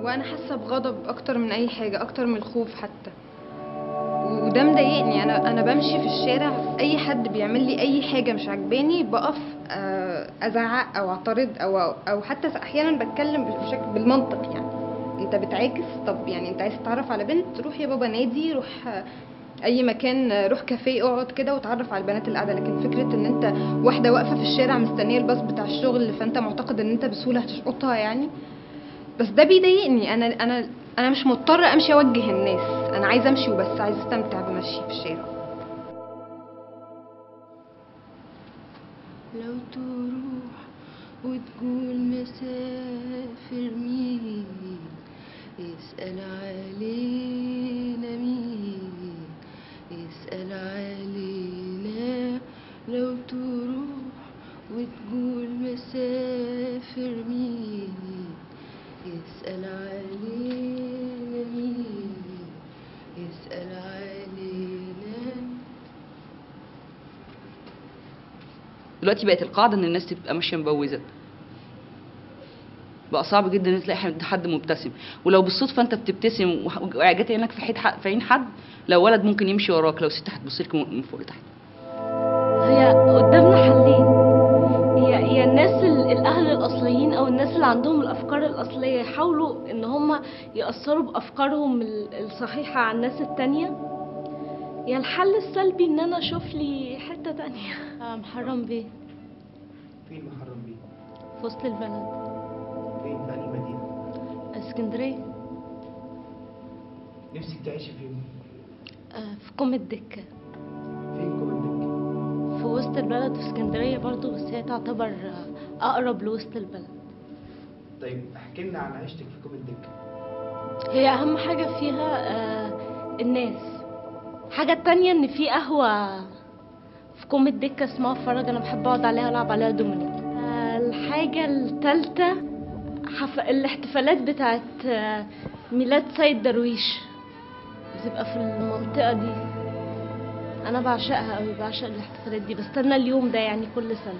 وانا حاسه بغضب اكتر من اي حاجه اكتر من الخوف حتى وده مضايقني انا انا بمشي في الشارع اي حد بيعمل لي اي حاجه مش عجباني بقف آه، ازعق او اعترض او او حتى احيانا بتكلم بشكل بالمنطق يعني انت بتعاكس طب يعني انت عايز تتعرف على بنت روح يا بابا نادي روح آه، اي مكان آه، روح كافيه اقعد كده وتعرف على البنات اللي قاعده لكن فكره ان انت واحده واقفه في الشارع مستنيه الباص بتاع الشغل فانت معتقد ان انت بسهوله هتشقطها يعني بس ده بيضايقني انا انا انا مش مضطره امشي اوجه الناس انا عايزه امشي وبس عايزه استمتع بمشي في الشارع لو تروح وتقول مسافر مين يسأل علينا مين يسأل علينا لو تروح وتقول مسافر مين يسأل علينا مين يسأل علينا دلوقتي بقت القاعده ان الناس تبقى ماشيه مبوزه بقى صعب جدا ان تلاقي حد- حد مبتسم ولو بالصدفه انت بتبتسم وح- وجات عينك في حيط ح- في عين حد لو ولد ممكن يمشي وراك لو ست هتبص لك من فوق لتحت هي قدامنا حلين هي هي الناس ال- الاهل الاصليين او الناس اللي عندهم الافكار الاصليه يحاولوا ان هم ياثروا بافكارهم ال- الصحيحه على الناس التانية يا الحل السلبي ان انا اشوف لي حته تانية آه، محرم بيه فين محرم بيه؟ في وسط البلد فين؟ في أنهي مدينة؟ اسكندريه نفسك تعيشي فين؟ آه، في كوم الدكه فين كومندك؟ في وسط البلد في اسكندريه برضو بس هي تعتبر آه، اقرب لوسط البلد طيب احكي لنا عن عيشتك في كومندك هي اهم حاجة فيها آه الناس حاجة تانية ان في قهوة في كوم الدكة اسمها فرج انا بحب اقعد عليها والعب عليها دومينو آه الحاجة التالتة حف... الاحتفالات بتاعت آه ميلاد سيد درويش بتبقى في المنطقة دي انا بعشقها قوي بعشق الاحتفالات دي بستنى اليوم ده يعني كل سنة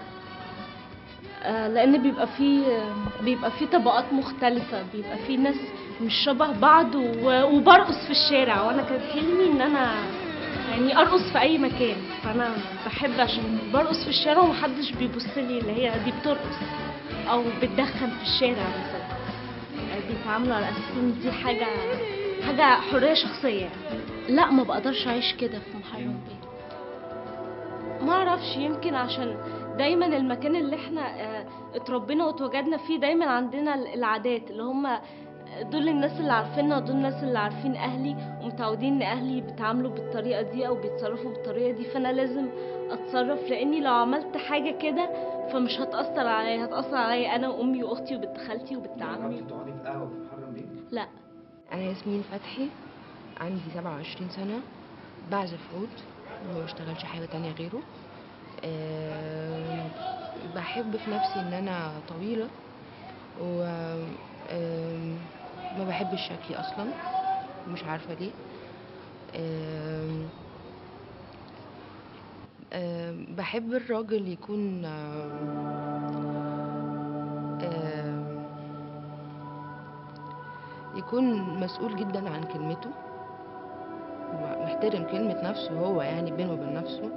آه، لان بيبقى فيه بيبقى فيه طبقات مختلفة بيبقى فيه ناس مش شبه بعض و- وبرقص في الشارع وانا كان حلمي ان انا يعني ارقص في اي مكان فانا بحب عشان برقص في الشارع ومحدش بيبص لي اللي هي دي بترقص او بتدخن في الشارع مثلا آه، بيتعاملوا على اساس ان دي حاجة حاجة حرية شخصية يعني. لا ما بقدرش اعيش كده في محرم بيه ما اعرفش يمكن عشان دايما المكان اللي احنا آه، اتربينا واتوجدنا فيه دايما عندنا ال- العادات اللي هم دول الناس اللي عارفيننا ودول الناس اللي عارفين اهلي ومتعودين ان اهلي بيتعاملوا بالطريقه دي او بيتصرفوا بالطريقه دي فانا لازم اتصرف لاني لو عملت حاجه كده فمش هتاثر عليا هتاثر عليا انا وامي واختي وبنت خالتي وبنت عمي جربتي تقعدي في قهوة في محرم بيه؟ لا أنا ياسمين فتحي عندي 27 سنة بعزف عود ما بشتغلش حاجة تانية غيره آم، بحب في نفسي إن أنا طويلة و آم، ما بحبش شكلي أصلا مش عارفة ليه آم، آم، بحب الراجل يكون آم، آم، يكون مسؤول جدا عن كلمته محترم كلمة نفسه هو يعني بينه وبين نفسه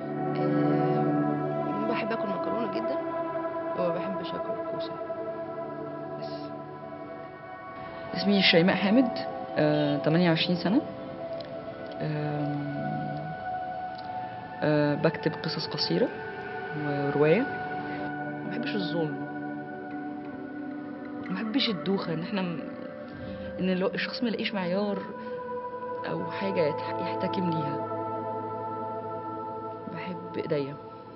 آم، بحب اكل مكرونة جدا وما بحبش اكل كوسة بس اسمي شيماء حامد آه، 28 سنة آم، آه، بكتب قصص قصيرة ورواية ما بحبش الظلم ما بحبش الدوخة ان احنا م- ان الو- الشخص ما يلاقيش معيار او حاجة يتح- يحتكم ليها بحب ايديا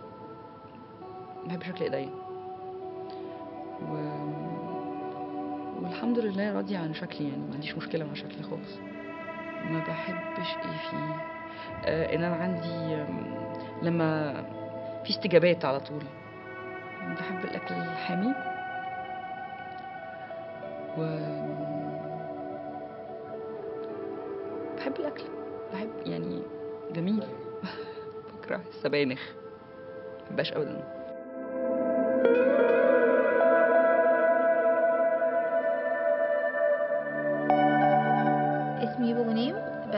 بحب شكل ايديا و... والحمد لله راضية عن شكلي يعني ما عنديش مشكلة مع شكلي خالص ما بحبش ايه فيه آه ان انا عندي آم، لما في استجابات على طول بحب الاكل الحامي و بحب الاكل بحب يعني جميل بكره السبانخ مبحبهاش ابدا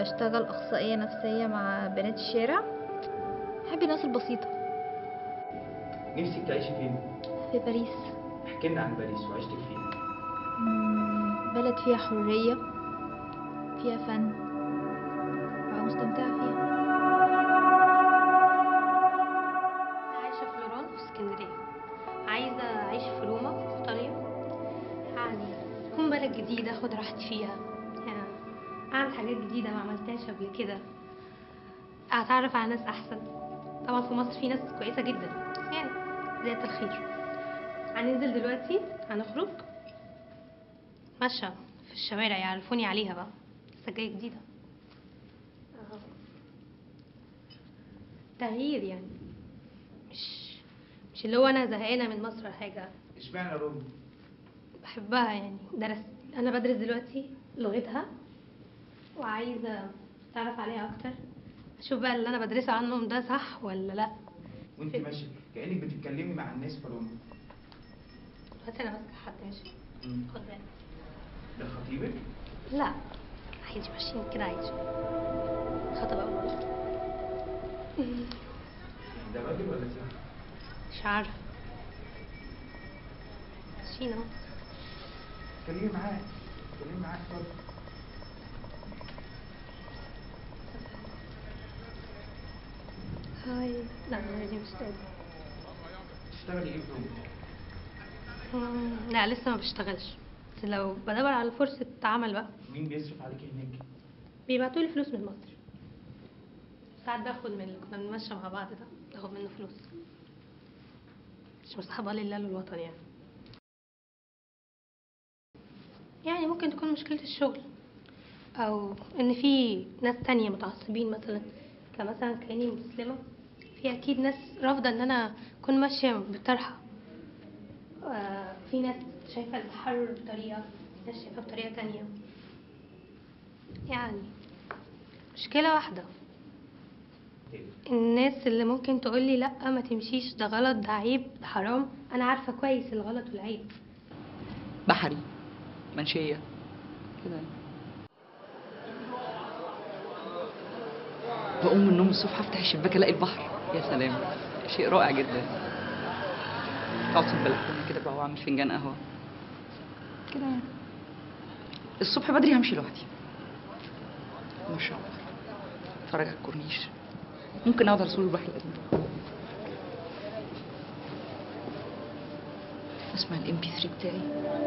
اشتغل اخصائيه نفسيه مع بنات الشارع بحب الناس البسيطه نفسك تعيشي فين؟ في باريس احكي لنا عن باريس وعيشتك فيها مم، بلد فيها حريه فيها فن ببقى مستمتعه فيها عايشة في لوران في اسكندرية عايزة أعيش في روما في إيطاليا يعني تكون بلد جديدة أخد راحتي فيها يعني أعمل حاجات جديدة ما عملتهاش قبل كده أتعرف على ناس أحسن طبعا في مصر في ناس كويسة جدا بس يعني بداية الخير هننزل دلوقتي هنخرج ماشية في الشوارع يعرفوني عليها بقى لسه جاية جديدة أهو. تغيير يعني مش مش اللي هو انا زهقانه من مصر ولا حاجه اشمعنى روما؟ بحبها يعني درس انا بدرس دلوقتي لغتها وعايزه اتعرف عليها اكتر اشوف بقى اللي انا بدرسه عنهم ده صح ولا لا وانت ماشيه كانك بتتكلمي مع الناس في روما دلوقتي انا ماسكه حد ماشي مم. خد بالك ده خطيبك؟ لا عادي ماشيين كده عادي خطب اول مره ده راجل ولا ست؟ مش عارفه ماشيين اهو اتكلمي معاه اتكلمي معاه اتفضل هاي لا ما دي مش تاني تشتغلي ايه في روما؟ مم، لا لسه ما بشتغلش بس لو بدور على فرصة عمل بقى مين بيصرف عليكي هناك؟ بيبعتوا لي فلوس من مصر ساعات باخد من اللي كنا بنمشى مع بعض ده باخد منه فلوس مش مصاحبة لله للوطن يعني يعني ممكن تكون مشكلة الشغل أو إن في ناس تانية متعصبين مثلا كمثلا كأني مسلمة في أكيد ناس رافضة إن أنا أكون ماشية بالطرحة آه، في ناس شايفة التحرر بطريقة في ناس شايفة بطريقة تانية يعني مشكلة واحدة الناس اللي ممكن تقولي لأ ما تمشيش ده غلط ده عيب ده حرام أنا عارفة كويس الغلط والعيب بحري منشيه كده يعني. بقوم من النوم الصبح افتح الشباك الاقي البحر يا سلام شيء رائع جدا اقعد في البلكونه كده بقى واعمل فنجان قهوه كده يعني الصبح بدري همشي لوحدي مش اتفرج على الكورنيش ممكن اقعد على سور البحر القديم اسمع الام بي 3 بتاعي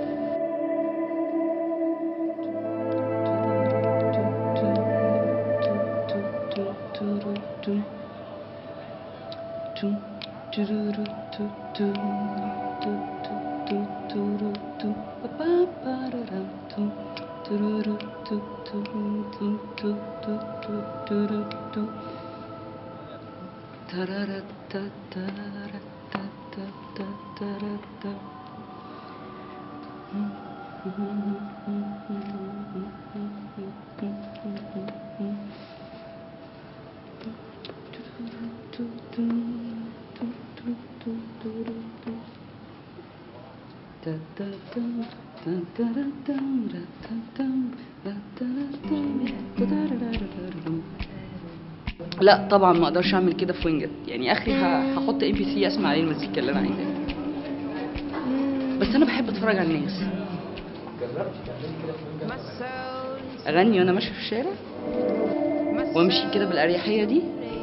لا طبعا ما اقدرش اعمل كده في وينجت يعني اخري ه- هحط ام بي 3 اسمع عليه المزيكا اللي انا عايزاها بس انا بحب اتفرج على الناس جربتي تعملي كده في وينجر ولا لا؟ اغني وانا ماشيه في الشارع وامشي كده بالاريحيه دي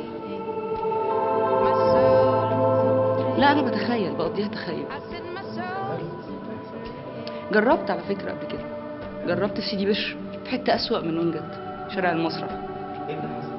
لا انا بتخيل بقضيها تخيل جربت على فكره قبل كده جربت في سيدي بشر في حته اسوأ من وينجت شارع المسرح ايه اللي حصل؟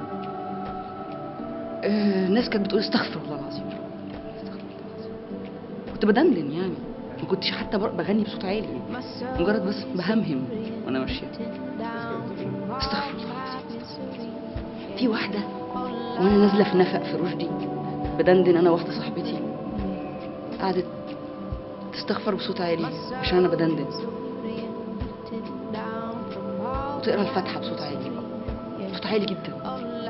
آه، الناس كانت بتقول استغفر الله العظيم استغفر الله العظيم كنت بدندن يعني ما كنتش حتى بر- بغني بصوت عالي مجرد بس بهمهم وانا ماشيه استغفر الله العظيم في واحده وانا نازله في نفق في رشدي بدندن انا واحده صاحبتي قعدت تستغفر بصوت عالي عشان انا بدندن وتقرا الفاتحه بصوت عالي بصوت عالي جدا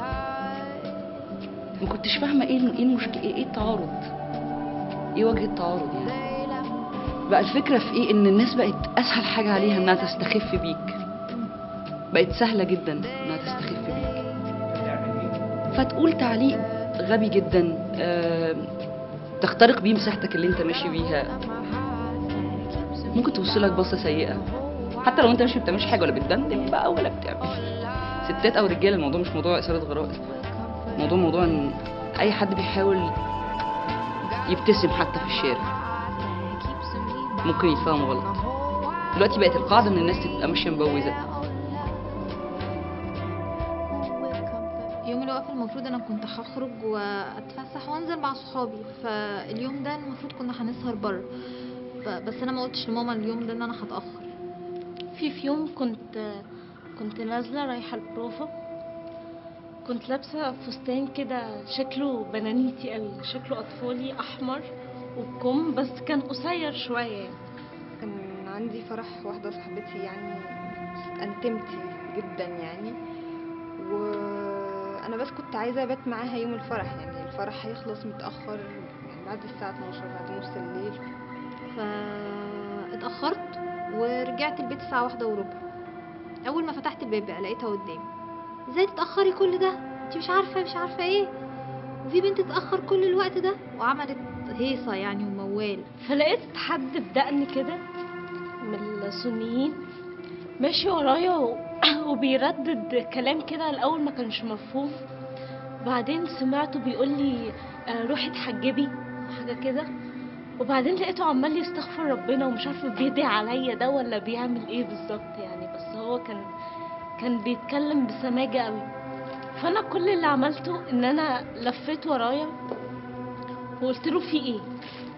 ما كنتش فاهمه ايه ايه المشكله ايه إيه التعارض ايه وجه التعارض يعني بقى الفكره في ايه ان الناس بقت اسهل حاجه عليها انها تستخف بيك بقت سهله جدا انها تستخف بيك بتعمل ايه؟ فتقول تعليق غبي جدا آه، تخترق بيه مساحتك اللي انت ماشي بيها ممكن توصلك بصه سيئه حتى لو انت مش بتعملش حاجه ولا بتدندن بقى ولا بتعمل ستات او رجاله الموضوع مش موضوع اثاره غرائز الموضوع موضوع ان اي حد بيحاول يبتسم حتى في الشارع ممكن يتفهم غلط دلوقتي بقت القاعده ان الناس تبقى ماشيه مبوزه يوم الوقفة المفروض انا كنت هخرج واتفسح وانزل مع صحابي فاليوم ده المفروض كنا هنسهر بره ف- بس انا ما قلتش لماما اليوم ده ان انا هتاخر في في يوم كنت كنت نازلة رايحة البروفا كنت لابسة فستان كده شكله بنانيتي قوي شكله أطفالي أحمر وبكم بس كان قصير شوية يعني. كان عندي فرح واحدة صاحبتي يعني انتمتي جدا يعني وانا بس كنت عايزة ابات معاها يوم الفرح يعني الفرح هيخلص متأخر يعني بعد الساعة 12 بعد نص الليل فاتأخرت ورجعت البيت الساعة واحدة وربع أول ما فتحت الباب بقى لقيتها قدامي ازاي تتأخري كل ده انت مش عارفة مش عارفة ايه وفي بنت تتأخر كل الوقت ده وعملت هيصة يعني وموال فلقيت حد بدقن كده من السنيين ماشي ورايا و... وبيردد كلام كده الأول ما كانش مفهوم بعدين سمعته بيقول لي آه، روحي اتحجبي حاجة كده وبعدين لقيته عمال يستغفر ربنا ومش عارفه بيدعي عليا ده ولا بيعمل ايه بالظبط يعني بس هو كان كان بيتكلم بسماجة قوي فانا كل اللي عملته ان انا لفيت ورايا وقلت له في ايه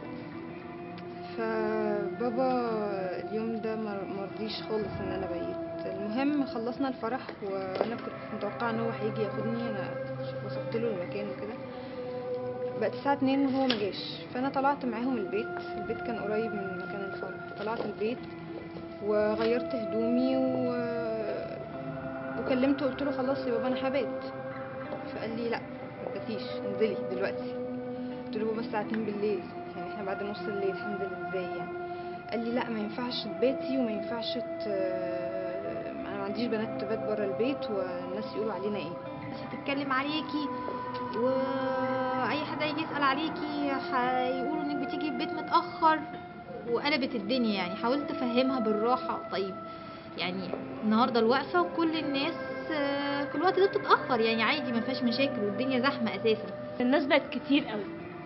فبابا اليوم ده ما- مرضيش خالص ان انا بيت المهم خلصنا الفرح وانا كنت متوقعه ان هو هيجي ياخدني انا وصلت له المكان وكده بقت الساعه 2 وهو ما جاش فانا طلعت معاهم البيت البيت كان قريب من مكان الفرح طلعت البيت وغيرت هدومي و... وكلمته قلت له خلاص يا بابا انا هبات فقال لي لا ما تباتيش انزلي دلوقتي قلت له بابا الساعه 2 بالليل يعني احنا بعد نص الليل هنزل ازاي يعني قال لي لا ما ينفعش تباتي وما ينفعش ت... انا ما عنديش بنات تبات بره البيت والناس يقولوا علينا ايه مش هتتكلم عليكي واي حد هيجي يسال عليكي هيقولوا انك بتيجي البيت متاخر وقلبت الدنيا يعني حاولت افهمها بالراحه طيب يعني النهارده الوقفه وكل الناس آه، في الوقت ده بتتاخر يعني عادي ما فيهاش مشاكل والدنيا زحمه اساسا الناس بقت كتير قوي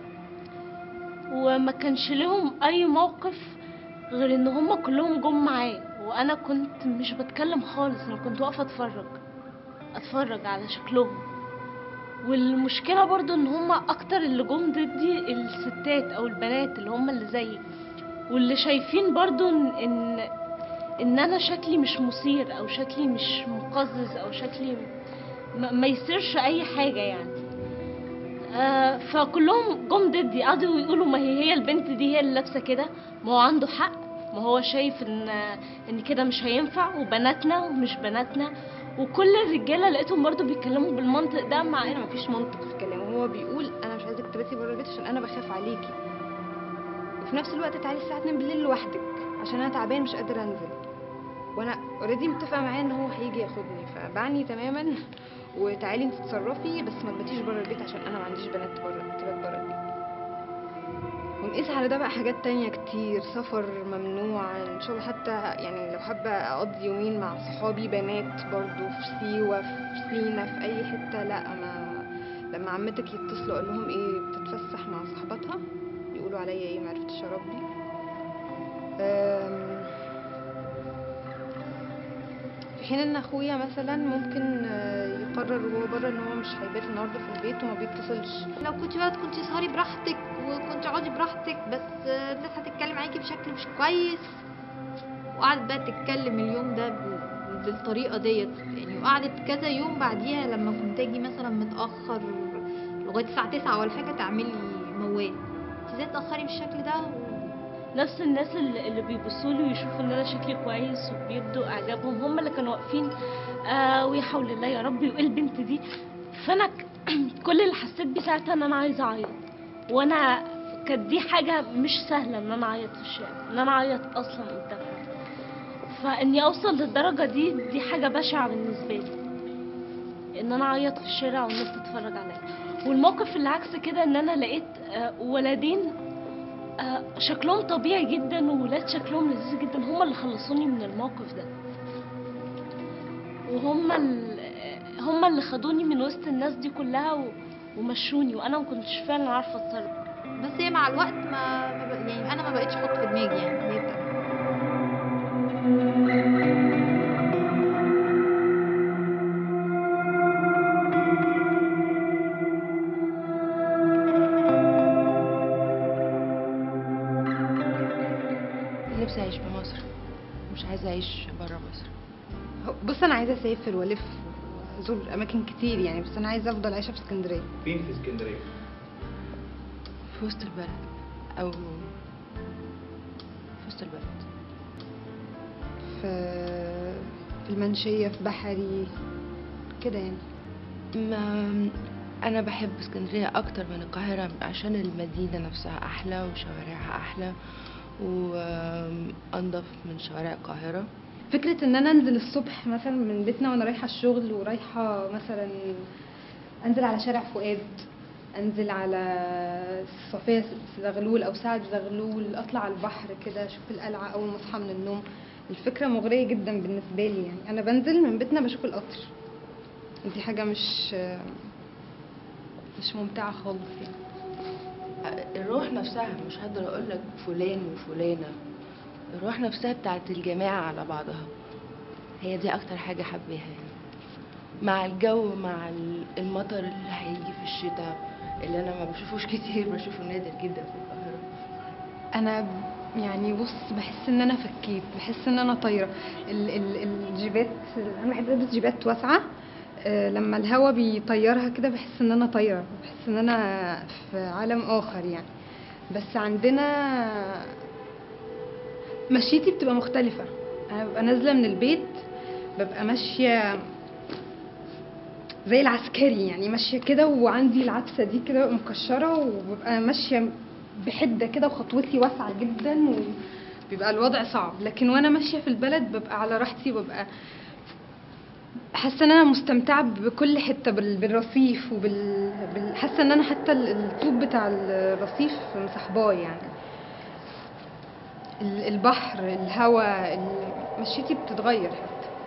وما كانش لهم اي موقف غير ان هم كلهم جم معاه وانا كنت مش بتكلم خالص انا كنت واقفه اتفرج اتفرج على شكلهم والمشكله برضو ان هم اكتر اللي جم ضدي الستات او البنات اللي هم اللي زيي واللي شايفين برضو ان ان, إن انا شكلي مش مثير او شكلي مش مقزز او شكلي ما, ما يصيرش اي حاجه يعني آه، فكلهم جم ضدي قعدوا يقولوا ما هي هي البنت دي هي اللي لابسه كده ما هو عنده حق ما هو شايف ان ان كده مش هينفع وبناتنا ومش بناتنا وكل الرجاله لقيتهم برضو بيتكلموا بالمنطق ده مع هنا مفيش منطق في كلامه هو بيقول انا مش عايزك تباتي بره البيت عشان انا بخاف عليكي وفي نفس الوقت تعالي الساعه 2 بالليل لوحدك عشان انا تعبان مش قادره انزل وانا اوريدي متفقه معاه ان هو هيجي ياخدني فبعني تماما وتعالي انت تتصرفي بس ما تباتيش بره البيت عشان انا ما عنديش بنات بره تبات بره البيت ونقيس على ده بقى حاجات تانية كتير سفر ممنوع ان شاء الله حتى يعني لو حابة اقضي يومين مع صحابي بنات برضو في سيوة في سينا في اي حتة لا ما لما عمتك يتصلوا اقول لهم ايه بتتفسح مع صحباتها يقولوا عليا ايه معرفتش اربي أم، في حين ان اخويا مثلا ممكن آه، يقرر وهو بره ان هو مش هيبات النهارده في البيت وما بيتصلش لو كنت بقى كنت سهري براحتك وكنت اقعدي براحتك بس آه، الناس هتتكلم عليكي بشكل مش كويس وقعدت بقى تتكلم اليوم ده ب- بالطريقه ديت يعني وقعدت كذا يوم بعديها لما كنت اجي مثلا متاخر لغايه الساعه 9 ولا حاجه تعملي موال انت ازاي تاخري بالشكل ده نفس الناس اللي اللي بيبصوا لي ويشوفوا ان انا شكلي كويس وبيبدوا اعجابهم هم اللي كانوا واقفين آه ويا حول الله يا ربي وايه البنت دي فانا ك- كل اللي حسيت بيه ساعتها ان انا عايزه اعيط وانا كانت دي حاجه مش سهله ان انا اعيط في الشارع ان انا اعيط اصلا قدامها فاني اوصل للدرجه دي دي حاجه بشعه بالنسبه لي ان انا اعيط في الشارع والناس تتفرج عليا والموقف اللي عكس كده ان انا لقيت آه، ولدين آه، شكلهم طبيعي جدا وولاد شكلهم لذيذ جدا هم اللي خلصوني من الموقف ده وهم ال- هم اللي خدوني من وسط الناس دي كلها و- ومشوني وانا ما كنتش فعلا عارفه اتصرف بس هي مع الوقت ما, ما ب... يعني انا ما بقتش احط في دماغي يعني هي بتبقى- نفسي اعيش في مصر مش عايزه اعيش بره مصر بص انا عايزه اسافر والف ازور اماكن كتير يعني بس انا عايزه افضل عايشه في اسكندريه فين في اسكندريه؟ في وسط البلد او في وسط البلد في في المنشيه في بحري كده يعني ما انا بحب اسكندريه اكتر من القاهره عشان المدينه نفسها احلى وشوارعها احلى وانضف من شوارع القاهره فكرة ان انا انزل الصبح مثلا من بيتنا وانا رايحة الشغل ورايحة مثلا انزل على شارع فؤاد انزل على صفية زغلول او سعد زغلول اطلع على البحر كده اشوف القلعة اول ما اصحى من النوم الفكرة مغرية جدا بالنسبة لي يعني انا بنزل من بيتنا بشوف القطر دي حاجة مش مش ممتعة خالص يعني الروح نفسها مش هقدر اقول لك فلان وفلانه الروح نفسها بتاعت الجماعه على بعضها هي دي اكتر حاجه حبيها يعني مع الجو مع ال- المطر اللي هيجي في الشتاء اللي انا ما بشوفوش كتير بشوفه نادر جدا في القاهره انا ب- يعني بص بحس ان انا فكيت بحس ان انا طايره ال- ال- الجيبات انا بحب البس جيبات واسعه آه، لما الهوا بيطيرها كده بحس ان انا طايره بحس ان انا في عالم اخر يعني بس عندنا مشيتي بتبقى مختلفه انا ببقى نازله من البيت ببقى ماشيه زي العسكري يعني ماشيه كده وعندي العدسه دي كده مكشره وببقى ماشيه بحده كده وخطوتي واسعه جدا وبيبقى الوضع صعب لكن وانا ماشيه في البلد ببقى على راحتي وببقى حاسه ان انا مستمتعه بكل حته بال- بالرصيف وبال بال- حاسه ان انا حتى ال- الطوب بتاع الرصيف مصاحباه يعني ال- البحر الهواء ال- مشيتي بتتغير حتى